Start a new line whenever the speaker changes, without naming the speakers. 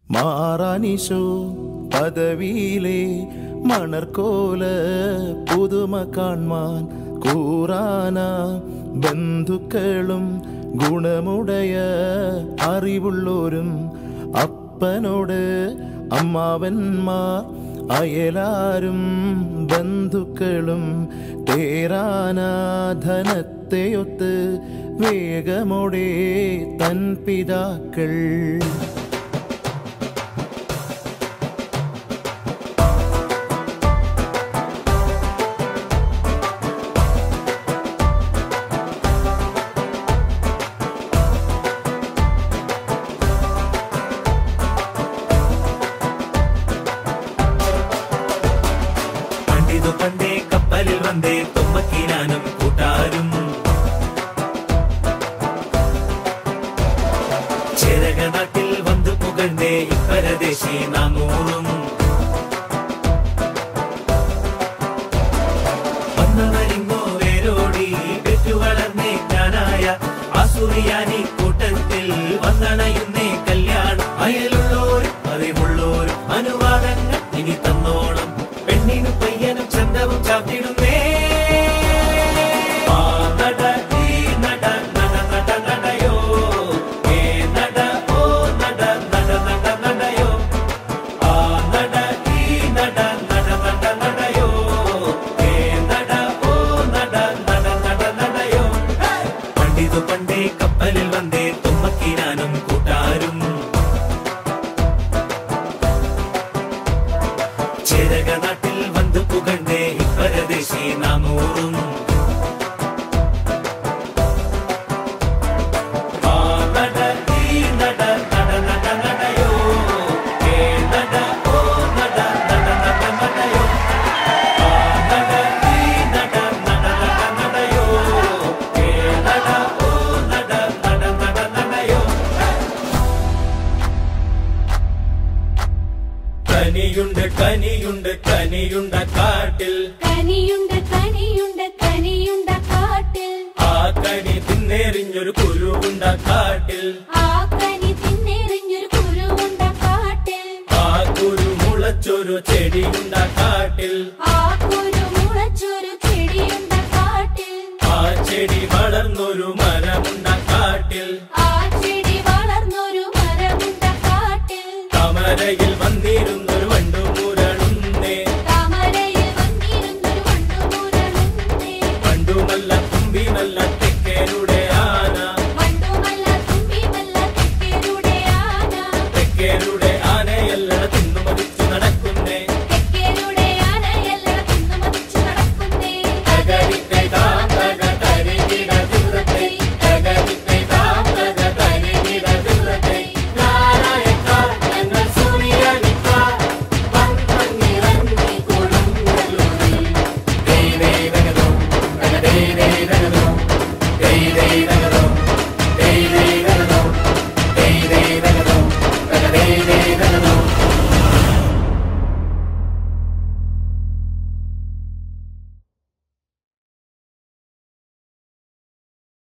മാറാനിശോ പദവിയിലെ മണർക്കോല പുതുമ കാൺമാൻ കൂറാന ബന്ധുക്കളും ഗുണമുടയ അറിവുള്ളോരും അപ്പനോട് അമ്മാവന്മാർ അയലാരും ബന്ധുക്കളും തേരാനാധനത്തെയൊത്ത് വേഗമോടെ തൻ പിതാക്കൾ
പണ്ടിതു പണ്ടേ കപ്പലിൽ വന്നേ തുമ്മക്കിനാനും കൂട്ടാരും ചേരക നാട്ടിൽ വന്നു പുകഴ്ന്നേ ഇപ്പരദേശി നാനൂറും വന്നവരിങ്ങോ വേരോടി പെറ്റു വളർന്നേ ഞാനായ ആസുറിയാനി കൂട്ടത്തിൽ വന്നണയുന്നേ കല്യാണം അയലുള്ളോരും അറിവുള്ളോരും അനുവാദങ്ങൾ ഇനി തന്നോണം പെണ്ണിനും പയ്യനും ചന്തവും ചാത്തിടുന്നേ ആ നട, ഈ നട, നട, നട, നടയോ. ഏ നട, ഓ നട, നട, നട, നടയോ. ആ നട, ഈ നട, നട, നട, നടയോ. ഏ നട, ഓ നട, നട, നട, നടയോ. പണ്ടിതു പണ്ടേ കപ്പലിൽ വന്നേ തുമ്മക്കിനാനും കൂട്ടാരും ചേരക നാട്ടിൽ വന്നു പുകഴ്ന്നേ ഇപ്പരദേശി നാനൂറും ആ നട, ഈ നട, നട, നട, നടയോ. ഏ നട, ഓ നട, നട, നട, നടയോ. ആ നട, ഈ നട, നട, നട, നടയോ. ഏ നട, ഓ നട, നട, നട, നടയോ. കനിയുണ്ട് കനിയുണ്ട് കനിയുണ്ട കാട്ടിൽ
കനിയുണ്ട് കനിയുണ്ട് കനിയുണ്ട കാട്ടിൽ
ആ കനി തിന്നെറിഞ്ഞൊരു കുരുവുണ്ട കാട്ടിൽ
ആ കനി തിന്നെറിഞ്ഞൊരു കുരുവുണ്ട കാട്ടിൽ
ആ കുരു മുളച്ചൊരു ചെടിയുണ്ട കാട്ടിൽ
ആ